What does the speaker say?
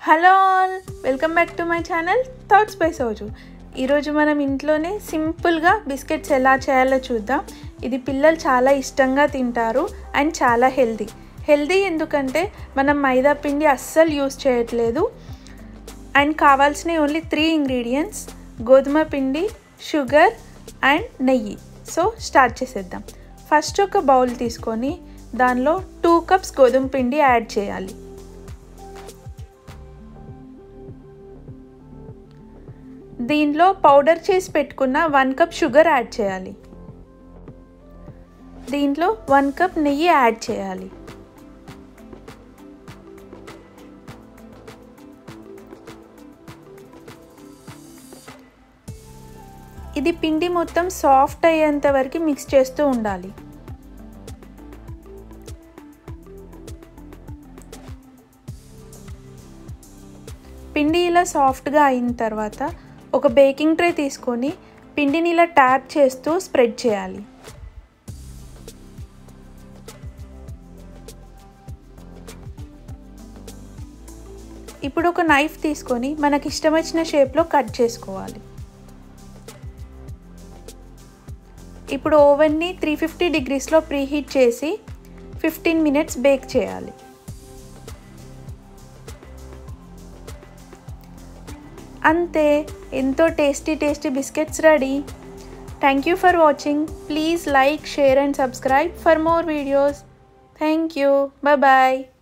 hello all welcome back to my channel thoughts by సోజు ఈరోజు మనం ఇంట్లోనే సింపుల్గా బిస్కెట్స్ ఎలా చేయాలో చూద్దాం ఇది పిల్లలు చాలా ఇష్టంగా తింటారు అండ్ చాలా హెల్దీ హెల్దీ ఎందుకంటే మనం మైదా పిండి అస్సలు యూస్ చేయట్లేదు అండ్ కావాల్సినవి ఓన్లీ త్రీ ఇంగ్రీడియంట్స్ గోధుమ పిండి షుగర్ అండ్ నెయ్యి సో స్టార్ట్ చేసేద్దాం ఫస్ట్ ఒక బౌల్ తీసుకొని దానిలో టూ కప్స్ గోధుమ పిండి యాడ్ చేయాలి దీనిలో పౌడర్ చేసి పెట్టుకున్న వన్ కప్ షుగర్ యాడ్ చేయాలి దీంట్లో వన్ కప్ నెయ్యి యాడ్ చేయాలి ఇది పిండి మొత్తం సాఫ్ట్ అయ్యేంత వరకు మిక్స్ చేస్తూ ఉండాలి పిండి ఇలా సాఫ్ట్గా అయిన తర్వాత ఒక బేకింగ్ ట్రే తీసుకొని పిండిని ఇలా ట్యాప్ చేస్తూ స్ప్రెడ్ చేయాలి ఇప్పుడు ఒక నైఫ్ తీసుకొని మనకి ఇష్టం వచ్చిన షేప్లో కట్ చేసుకోవాలి ఇప్పుడు ఓవెన్ని త్రీ ఫిఫ్టీ డిగ్రీస్లో ప్రీహీట్ చేసి ఫిఫ్టీన్ మినిట్స్ బేక్ చేయాలి అంతే ఎంతో tasty tasty biscuits ready thank you for watching please like share and subscribe for more videos thank you bye